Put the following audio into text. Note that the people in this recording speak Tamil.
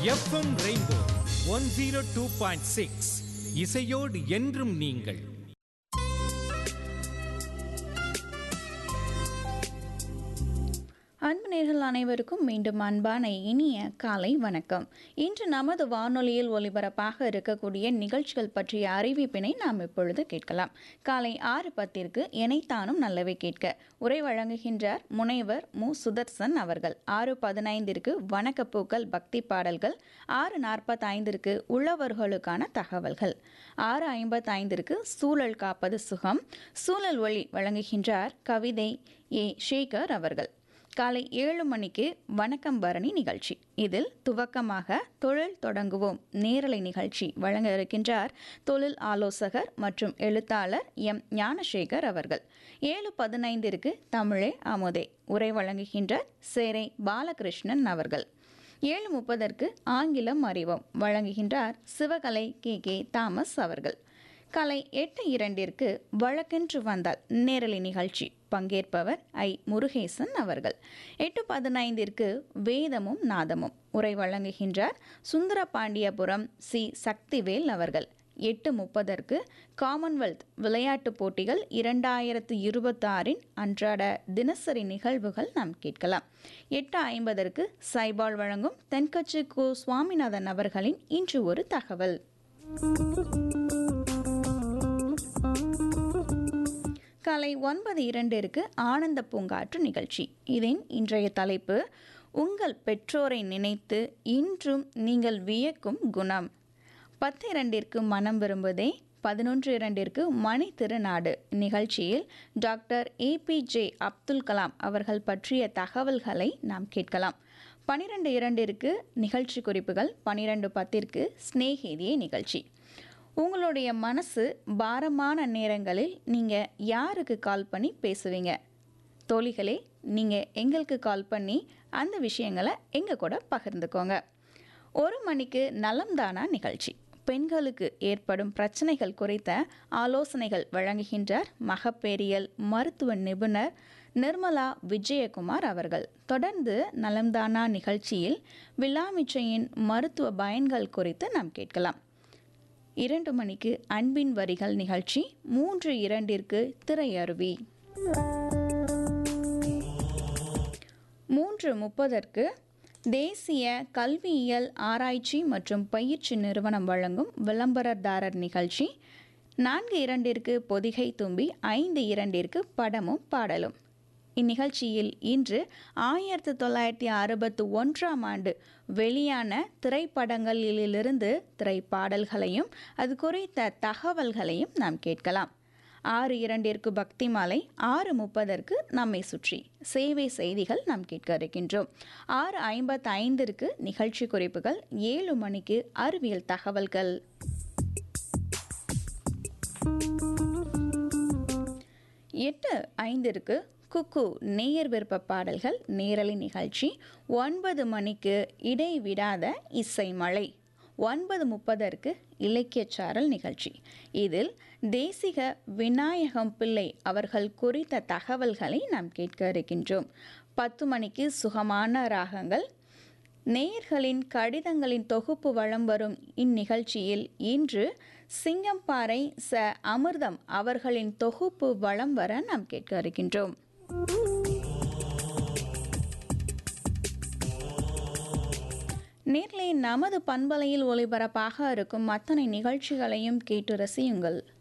FM rainbow one zero two point six இசையோடு என்றும் நீங்கள் அன்பு நேர்கள் அனைவருக்கும் மீண்டும் அன்பான இனிய காலை வணக்கம் இன்று நமது வானொலியில் ஒலிபரப்பாக இருக்கக்கூடிய நிகழ்ச்சிகள் பற்றிய அறிவிப்பினை நாம் இப்பொழுது கேட்கலாம் காலை ஆறு பத்திற்கு எனைத்தானும் நல்லவை கேட்க உரை வழங்குகின்றார் முனைவர் மு சுதர்சன் அவர்கள் ஆறு பதினைந்திற்கு வணக்கப்பூக்கள் பக்தி பாடல்கள் ஆறு நாற்பத்தைந்திற்கு உழவர்களுக்கான தகவல்கள் ஆறு ஐம்பத்தைந்திற்கு சூழல் காப்பது சுகம் சூழல் ஒளி வழங்குகின்றார் கவிதை ஏ சேகர் அவர்கள் காலை ஏழு மணிக்கு வணக்கம் பரணி நிகழ்ச்சி இதில் துவக்கமாக தொழில் தொடங்குவோம் நேரலை நிகழ்ச்சி வழங்க இருக்கின்றார் தொழில் ஆலோசகர் மற்றும் எழுத்தாளர் எம் ஞானசேகர் அவர்கள் ஏழு பதினைந்திற்கு தமிழே அமுதே உரை வழங்குகின்றார் சேரை பாலகிருஷ்ணன் அவர்கள் ஏழு முப்பதற்கு ஆங்கிலம் அறிவோம் வழங்குகின்றார் சிவகலை கே கே தாமஸ் அவர்கள் காலை எட்டு இரண்டிற்கு வழக்கென்று வந்தால் நேரலை நிகழ்ச்சி பங்கேற்பவர் ஐ முருகேசன் அவர்கள் எட்டு பதினைந்திற்கு வேதமும் நாதமும் உரை வழங்குகின்றார் சுந்தரபாண்டியபுரம் சி சக்திவேல் அவர்கள் எட்டு முப்பதற்கு காமன்வெல்த் விளையாட்டுப் போட்டிகள் இரண்டாயிரத்து இருபத்தாறின் அன்றாட தினசரி நிகழ்வுகள் நாம் கேட்கலாம் எட்டு ஐம்பதற்கு சைபால் வழங்கும் தென்கட்சி கு சுவாமிநாதன் அவர்களின் இன்று ஒரு தகவல் காலை ஒன்பது இரண்டிற்கு ஆனந்த பூங்காற்று நிகழ்ச்சி இதன் இன்றைய தலைப்பு உங்கள் பெற்றோரை நினைத்து இன்றும் நீங்கள் வியக்கும் குணம் பத்து இரண்டிற்கு மனம் விரும்புதே பதினொன்று இரண்டிற்கு மணி திருநாடு நிகழ்ச்சியில் டாக்டர் ஏபிஜே அப்துல் கலாம் அவர்கள் பற்றிய தகவல்களை நாம் கேட்கலாம் பனிரெண்டு இரண்டிற்கு நிகழ்ச்சி குறிப்புகள் பனிரெண்டு பத்திற்கு ஸ்னேகிதியே நிகழ்ச்சி உங்களுடைய மனசு பாரமான நேரங்களில் நீங்கள் யாருக்கு கால் பண்ணி பேசுவீங்க தோழிகளே நீங்கள் எங்களுக்கு கால் பண்ணி அந்த விஷயங்களை எங்கள் கூட பகிர்ந்துக்கோங்க ஒரு மணிக்கு நலம்தானா நிகழ்ச்சி பெண்களுக்கு ஏற்படும் பிரச்சனைகள் குறித்த ஆலோசனைகள் வழங்குகின்றார் மகப்பேரியல் மருத்துவ நிபுணர் நிர்மலா விஜயகுமார் அவர்கள் தொடர்ந்து நலம்தானா நிகழ்ச்சியில் விழாமிச்சையின் மருத்துவ பயன்கள் குறித்து நாம் கேட்கலாம் இரண்டு மணிக்கு அன்பின் வரிகள் நிகழ்ச்சி மூன்று இரண்டிற்கு திரையருவி மூன்று முப்பதற்கு தேசிய கல்வியியல் ஆராய்ச்சி மற்றும் பயிற்சி நிறுவனம் வழங்கும் விளம்பரதாரர் நிகழ்ச்சி நான்கு இரண்டிற்கு பொதிகை தும்பி ஐந்து இரண்டிற்கு படமும் பாடலும் இந்நிகழ்ச்சியில் இன்று ஆயிரத்தி தொள்ளாயிரத்தி அறுபத்தி ஒன்றாம் ஆண்டு வெளியான திரைப்படங்களிலிருந்து திரைப்பாடல்களையும் அது குறித்த தகவல்களையும் நாம் கேட்கலாம் ஆறு இரண்டிற்கு பக்தி மாலை ஆறு முப்பதற்கு நம்மை சுற்றி சேவை செய்திகள் நாம் கேட்க இருக்கின்றோம் ஆறு ஐம்பத்தி ஐந்திற்கு நிகழ்ச்சி குறிப்புகள் ஏழு மணிக்கு அறிவியல் தகவல்கள் எட்டு ஐந்திற்கு குக்கு நேயர் விருப்ப பாடல்கள் நேரலை நிகழ்ச்சி ஒன்பது மணிக்கு இடைவிடாத இசை மழை ஒன்பது முப்பதற்கு இலக்கியச்சாரல் நிகழ்ச்சி இதில் தேசிக விநாயகம் பிள்ளை அவர்கள் குறித்த தகவல்களை நாம் கேட்க இருக்கின்றோம் பத்து மணிக்கு சுகமான ராகங்கள் நேயர்களின் கடிதங்களின் தொகுப்பு வளம் வரும் இந்நிகழ்ச்சியில் இன்று சிங்கம்பாறை ச அமிர்தம் அவர்களின் தொகுப்பு வளம் வர நாம் கேட்க இருக்கின்றோம் நேர்களை நமது பண்பலையில் ஒளிபரப்பாக இருக்கும் அத்தனை நிகழ்ச்சிகளையும் கேட்டு ரசியுங்கள்